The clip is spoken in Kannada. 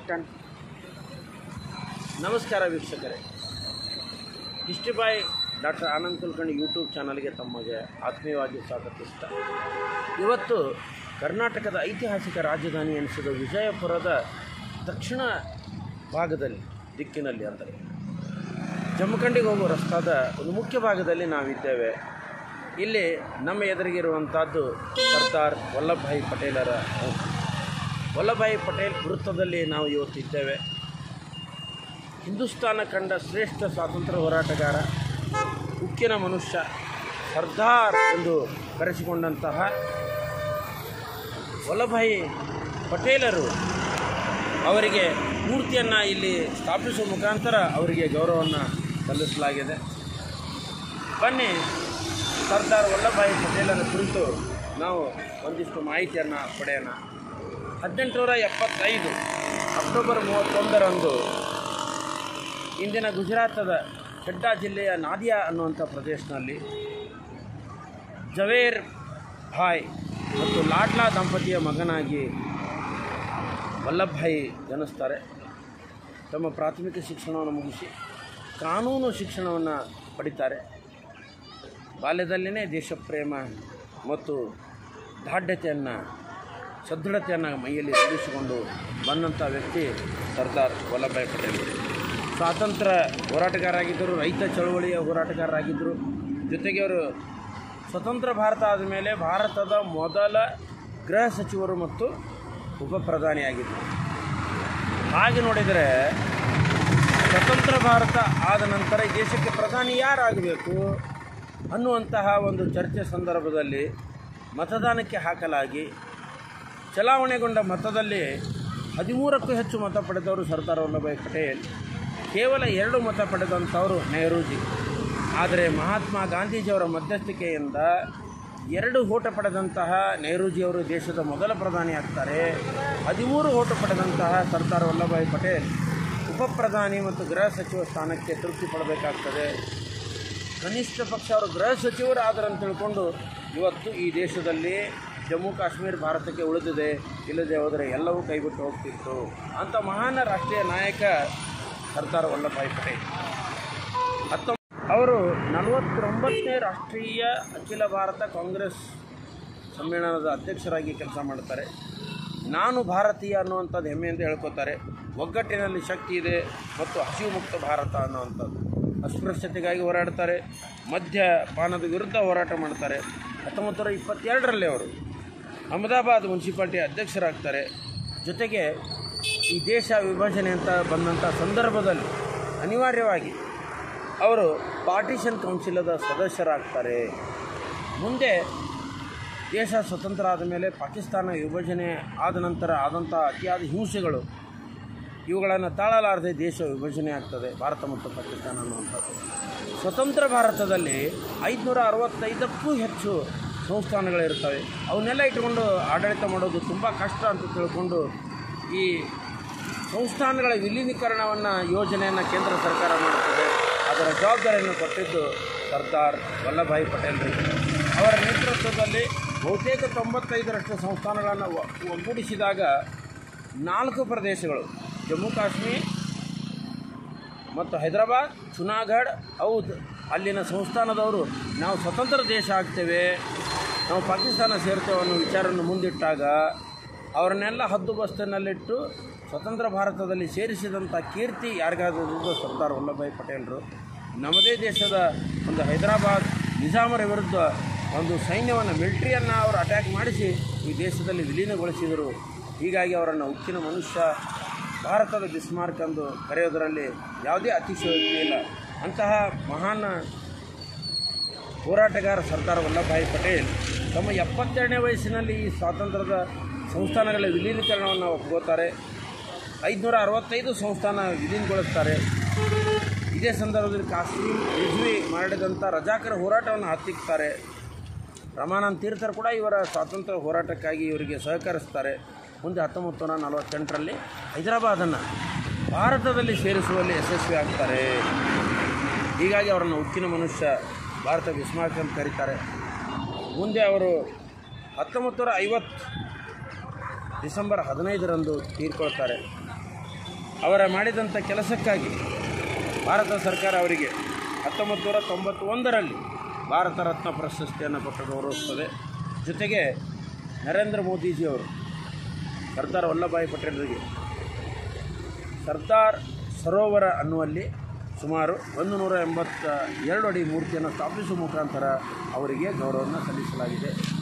ಟನ್ ನಮಸ್ಕಾರ ವೀಕ್ಷಕರೇ history by doctor Anand Kulkarni YouTube ಚಾನಲ್ಗೆ ತಮಗೆ ಆತ್ಮೀಯವಾಗಿ ಸ್ವಾಗತಿಸ್ತಾ ಇವತ್ತು ಕರ್ನಾಟಕದ ಐತಿಹಾಸಿಕ ರಾಜಧಾನಿ ಎನಿಸಿದ ವಿಜಯಪುರದ ದಕ್ಷಿಣ ಭಾಗದಲ್ಲಿ ದಿಕ್ಕಿನಲ್ಲಿ ಅಂದರೆ ಜಮಖಂಡಿಗೆ ಹೋಗುವ ರಸ್ತಾದ ಒಂದು ಮುಖ್ಯ ಭಾಗದಲ್ಲಿ ನಾವಿದ್ದೇವೆ ಇಲ್ಲಿ ನಮ್ಮ ಎದುರಿಗಿರುವಂಥದ್ದು ಸರ್ದಾರ್ ವಲ್ಲಭಭಾಯಿ ಪಟೇಲರ ಮೂರ್ತಿ ವಲ್ಲಭಭಾಯಿ ಪಟೇಲ್ ವೃತ್ತದಲ್ಲಿ ನಾವು ಇವತ್ತಿದ್ದೇವೆ ಹಿಂದೂಸ್ತಾನ ಕಂಡ ಶ್ರೇಷ್ಠ ಸ್ವಾತಂತ್ರ್ಯ ಹೋರಾಟಗಾರ ಉಕ್ಕಿನ ಮನುಷ್ಯ ಸರ್ದಾರ್ ಎಂದು ಕರೆಸಿಕೊಂಡಂತಹ ವಲ್ಲಭಾಯಿ ಪಟೇಲರು ಅವರಿಗೆ ಮೂರ್ತಿಯನ್ನು ಇಲ್ಲಿ ಸ್ಥಾಪಿಸುವ ಮುಖಾಂತರ ಅವರಿಗೆ ಗೌರವವನ್ನು ಸಲ್ಲಿಸಲಾಗಿದೆ ಬನ್ನಿ ಸರ್ದಾರ್ ವಲ್ಲಭಾಯಿ ಪಟೇಲರ ಕುರಿತು ನಾವು ಒಂದಿಷ್ಟು ಮಾಹಿತಿಯನ್ನು ಪಡೆಯೋಣ ಹದಿನೆಂಟುನೂರ ಎಪ್ಪತ್ತೈದು ಅಕ್ಟೋಬರ್ ಮೂವತ್ತೊಂದರಂದು ಇಂದಿನ ಗುಜರಾತದ ಖೆಡ್ಡಾ ಜಿಲ್ಲೆಯ ನಾದಿಯಾ ಅನ್ನುವಂಥ ಪ್ರದೇಶದಲ್ಲಿ ಜವೇರ್ ಭಾಯ್ ಮತ್ತು ಲಾಡ್ಲಾ ದಂಪತಿಯ ಮಗನಾಗಿ ವಲ್ಲಭಭಾಯಿ ಜನಿಸ್ತಾರೆ ತಮ್ಮ ಪ್ರಾಥಮಿಕ ಶಿಕ್ಷಣವನ್ನು ಮುಗಿಸಿ ಕಾನೂನು ಶಿಕ್ಷಣವನ್ನು ಪಡಿತಾರೆ ಬಾಲ್ಯದಲ್ಲಿಯೇ ದೇಶಪ್ರೇಮ ಮತ್ತು ದಾಢ್ಯತೆಯನ್ನು ಸದೃಢತೆಯನ್ನು ಮೈಯಲ್ಲಿ ರೂಢಿಸಿಕೊಂಡು ಬಂದಂಥ ವ್ಯಕ್ತಿ ಸರ್ದಾರ್ ವಲ್ಲಭಭಾಯಿ ಪಟೇಲ್ ಸ್ವಾತಂತ್ರ್ಯ ಹೋರಾಟಗಾರರಾಗಿದ್ದರು ರೈತ ಚಳವಳಿಯ ಹೋರಾಟಗಾರರಾಗಿದ್ದರು ಜೊತೆಗೆ ಅವರು ಸ್ವತಂತ್ರ ಭಾರತ ಆದಮೇಲೆ ಭಾರತದ ಮೊದಲ ಗೃಹ ಸಚಿವರು ಮತ್ತು ಉಪ ಪ್ರಧಾನಿಯಾಗಿದ್ದರು ಹಾಗೆ ನೋಡಿದರೆ ಸ್ವತಂತ್ರ ಭಾರತ ಆದ ನಂತರ ಈ ದೇಶಕ್ಕೆ ಪ್ರಧಾನಿ ಯಾರಾಗಬೇಕು ಅನ್ನುವಂತಹ ಒಂದು ಚರ್ಚೆ ಸಂದರ್ಭದಲ್ಲಿ ಮತದಾನಕ್ಕೆ ಹಾಕಲಾಗಿ ಚಲಾವಣೆಗೊಂಡ ಮತದಲ್ಲಿ ಹದಿಮೂರಕ್ಕೂ ಹೆಚ್ಚು ಮತ ಪಡೆದವರು ಸರ್ದಾರ್ ವಲ್ಲಭಾಯಿ ಪಟೇಲ್ ಕೇವಲ ಎರಡು ಮತ ಪಡೆದಂಥವರು ನೆಹರೂಜಿ ಆದರೆ ಮಹಾತ್ಮ ಗಾಂಧೀಜಿಯವರ ಮಧ್ಯಸ್ಥಿಕೆಯಿಂದ ಎರಡು ಓಟ ಪಡೆದಂತಹ ನೆಹರೂಜಿಯವರು ದೇಶದ ಮೊದಲ ಪ್ರಧಾನಿ ಆಗ್ತಾರೆ ಹದಿಮೂರು ಓಟ ಪಡೆದಂತಹ ಸರ್ದಾರ್ ವಲ್ಲಭಾಯಿ ಪಟೇಲ್ ಉಪ ಪ್ರಧಾನಿ ಮತ್ತು ಗೃಹ ಸಚಿವ ಸ್ಥಾನಕ್ಕೆ ತೃಪ್ತಿ ಪಡಬೇಕಾಗ್ತದೆ ಕನಿಷ್ಠ ಪಕ್ಷ ಅವರು ಗೃಹ ಸಚಿವರಾದರು ಅಂತ ತಿಳ್ಕೊಂಡು ಇವತ್ತು ಈ ದೇಶದಲ್ಲಿ ಜಮ್ಮು ಕಾಶ್ಮೀರ ಭಾರತಕ್ಕೆ ಉಳಿದಿದೆ ಇಲ್ಲದೆ ಹೋದರೆ ಎಲ್ಲವೂ ಕೈಬಿಟ್ಟು ಹೋಗ್ತಿತ್ತು ಅಂಥ ಮಹಾನ್ ರಾಷ್ಟ್ರೀಯ ನಾಯಕ ಸರ್ದಾರ್ ವಲ್ಲಭಾಯಿ ಪಟೇಲ್ ಹತ್ತೊಂಬ ಅವರು ನಲವತ್ತೊಂಬತ್ತನೇ ರಾಷ್ಟ್ರೀಯ ಅಖಿಲ ಭಾರತ ಕಾಂಗ್ರೆಸ್ ಸಮ್ಮೇಳನದ ಅಧ್ಯಕ್ಷರಾಗಿ ಕೆಲಸ ಮಾಡ್ತಾರೆ ನಾನು ಭಾರತೀಯ ಅನ್ನುವಂಥದ್ದು ಹೆಮ್ಮೆಯಿಂದ ಹೇಳ್ಕೊತಾರೆ ಒಗ್ಗಟ್ಟಿನಲ್ಲಿ ಶಕ್ತಿ ಇದೆ ಮತ್ತು ಹಸಿವು ಮುಕ್ತ ಭಾರತ ಅನ್ನುವಂಥದ್ದು ಅಸ್ಪೃಶ್ಯತೆಗಾಗಿ ಹೋರಾಡ್ತಾರೆ ಮದ್ಯಪಾನದ ವಿರುದ್ಧ ಹೋರಾಟ ಮಾಡ್ತಾರೆ ಹತ್ತೊಂಬತ್ತು ನೂರ ಇಪ್ಪತ್ತೆರಡರಲ್ಲಿ ಅವರು ಅಹಮದಾಬಾದ್ ಮುನ್ಸಿಪಾಲ್ಟಿ ಅಧ್ಯಕ್ಷರಾಗ್ತಾರೆ ಜೊತೆಗೆ ಈ ದೇಶ ವಿಭಜನೆ ಅಂತ ಬಂದಂಥ ಸಂದರ್ಭದಲ್ಲಿ ಅನಿವಾರ್ಯವಾಗಿ ಅವರು ಪಾರ್ಟಿಷನ್ ಕೌನ್ಸಿಲದ ಸದಸ್ಯರಾಗ್ತಾರೆ ಮುಂದೆ ದೇಶ ಸ್ವತಂತ್ರ ಆದ ಮೇಲೆ ಪಾಕಿಸ್ತಾನ ವಿಭಜನೆ ಆದ ನಂತರ ಆದಂಥ ಅತಿಯಾದ ಹಿಂಸೆಗಳು ಇವುಗಳನ್ನು ತಾಳಲಾರದೆ ದೇಶ ವಿಭಜನೆ ಆಗ್ತದೆ ಭಾರತ ಮತ್ತು ಪಾಕಿಸ್ತಾನ ಅನ್ನುವಂಥದ್ದು ಸ್ವತಂತ್ರ ಭಾರತದಲ್ಲಿ ಐದುನೂರ ಅರವತ್ತೈದಕ್ಕೂ ಹೆಚ್ಚು ಸಂಸ್ಥಾನಗಳಿರ್ತವೆ ಅವನ್ನೆಲ್ಲ ಇಟ್ಕೊಂಡು ಆಡಳಿತ ಮಾಡೋದು ತುಂಬ ಕಷ್ಟ ಅಂತ ತಿಳ್ಕೊಂಡು ಈ ಸಂಸ್ಥಾನಗಳ ವಿಲೀನೀಕರಣವನ್ನು ಯೋಜನೆಯನ್ನು ಕೇಂದ್ರ ಸರ್ಕಾರ ಮಾಡುತ್ತದೆ ಅದರ ಜವಾಬ್ದಾರಿಯನ್ನು ಕೊಟ್ಟಿದ್ದು ಸರ್ದಾರ್ ವಲ್ಲಭಾಯಿ ಪಟೇಲ್ರಿಗೆ ಅವರ ನೇತೃತ್ವದಲ್ಲಿ ಬಹುತೇಕ ತೊಂಬತ್ತೈದರಷ್ಟು ಸಂಸ್ಥಾನಗಳನ್ನು ಒ- ಒಗ್ಗೂಡಿಸಿದಾಗ ನಾಲ್ಕು ಪ್ರದೇಶಗಳು ಜಮ್ಮು ಕಾಶ್ಮೀರ ಮತ್ತು ಹೈದರಾಬಾದ್ ಚುನಾಗಢ್ ಔದ್ ಅಲ್ಲಿನ ಸಂಸ್ಥಾನದವರು ನಾವು ಸ್ವತಂತ್ರ ದೇಶ ಆಗ್ತೇವೆ ನಾವು ಪಾಕಿಸ್ತಾನ ಸೇರ್ತೇವೆ ಅನ್ನೋ ವಿಚಾರವನ್ನು ಮುಂದಿಟ್ಟಾಗ ಅವರನ್ನೆಲ್ಲ ಹದ್ದುಬಸ್ತಿನಲ್ಲಿಟ್ಟು ಸ್ವತಂತ್ರ ಭಾರತದಲ್ಲಿ ಸೇರಿಸಿದಂಥ ಕೀರ್ತಿ ಯಾರಿಗಾದ್ರು ಸರ್ದಾರ್ ವಲ್ಲಭಾಯಿ ಪಟೇಲರು ನಮ್ಮದೇ ದೇಶದ ಒಂದು ಹೈದರಾಬಾದ್ ನಿಜಾಮರ ವಿರುದ್ಧ ಒಂದು ಸೈನ್ಯವನ್ನು ಮಿಲಿಟ್ರಿಯನ್ನು ಅವರು ಅಟ್ಯಾಕ್ ಮಾಡಿಸಿ ಈ ದೇಶದಲ್ಲಿ ವಿಲೀನಗೊಳಿಸಿದರು ಹೀಗಾಗಿ ಅವರನ್ನು ಉಕ್ಕಿನ ಮನುಷ್ಯ ಭಾರತದ ಬಿಸ್ಮಾರ್ಕ್ ಎಂದು ಕರೆಯೋದರಲ್ಲಿ ಯಾವುದೇ ಅತಿಶಯೋಕ್ತಿ ಇಲ್ಲ ಅಂತಹ ಮಹಾನ್ ಹೋರಾಟಗಾರ ಸರ್ದಾರ್ ವಲ್ಲಭಾಯಿ ಪಟೇಲ್ ತಮ್ಮ ಎಪ್ಪತ್ತೆರಡನೇ ವಯಸ್ಸಿನಲ್ಲಿ ಈ ಸ್ವಾತಂತ್ರ್ಯದ ಸಂಸ್ಥಾನಗಳ ವಿಲೀನೀಕರಣವನ್ನು ಒಪ್ಕೋತಾರೆ ಐದುನೂರ ಅರವತ್ತೈದು ಸಂಸ್ಥಾನ ವಿಲೀನಗೊಳಿಸ್ತಾರೆ ಇದೇ ಸಂದರ್ಭದಲ್ಲಿ ಕಾಶ್ಮೀರ್ ರಿಜ್ವಿ ಮಾಡಿದಂಥ ರಜಾಕರ ಹೋರಾಟವನ್ನು ಹತ್ತಿಕ್ತಾರೆ ರಮಾನಂದ್ ತೀರ್ಥರು ಕೂಡ ಇವರ ಸ್ವಾತಂತ್ರ್ಯ ಹೋರಾಟಕ್ಕಾಗಿ ಇವರಿಗೆ ಸಹಕರಿಸ್ತಾರೆ ಮುಂದೆ ಹತ್ತೊಂಬತ್ತು ನೂರ ನಲವತ್ತೆಂಟರಲ್ಲಿ ಹೈದರಾಬಾದನ್ನು ಭಾರತದಲ್ಲಿ ಸೇರಿಸುವಲ್ಲಿ ಯಶಸ್ವಿ ಆಗ್ತಾರೆ ಹೀಗಾಗಿ ಅವರನ್ನು ಉಕ್ಕಿನ ಮನುಷ್ಯ ಭಾರತ ಬಿಸ್ಮಾರ್ಕ್ ಅಂತ ಕರೀತಾರೆ ಮುಂದೆ ಅವರು ಹತ್ತೊಂಬತ್ತು ನೂರ ಐವತ್ತು ಡಿಸೆಂಬರ್ ಹದಿನೈದರಂದು ತೀರ್ಕೊಳ್ತಾರೆ ಅವರ ಮಾಡಿದಂಥ ಕೆಲಸಕ್ಕಾಗಿ ಭಾರತ ಸರ್ಕಾರ ಅವರಿಗೆ ಹತ್ತೊಂಬತ್ತು ನೂರ ತೊಂಬತ್ತೊಂದರಲ್ಲಿ ಭಾರತ ರತ್ನ ಪ್ರಶಸ್ತಿಯನ್ನು ಕೊಟ್ಟು ಗೌರವಿಸ್ತದೆ ಜೊತೆಗೆ ನರೇಂದ್ರ ಮೋದಿಜಿಯವರು ಸರ್ದಾರ್ ವಲ್ಲಭಾಯಿ ಪಟೇಲರಿಗೆ ಸರ್ದಾರ್ ಸರೋವರ ಅನ್ನುವಲ್ಲಿ ಸುಮಾರು ಒಂದು ನೂರ ಎಂಬತ್ತ ಎರಡು ಅಡಿ ಮೂರ್ತಿಯನ್ನು ಸ್ಥಾಪಿಸುವ ಮುಖಾಂತರ ಅವರಿಗೆ ಗೌರವವನ್ನು ಸಲ್ಲಿಸಲಾಗಿದೆ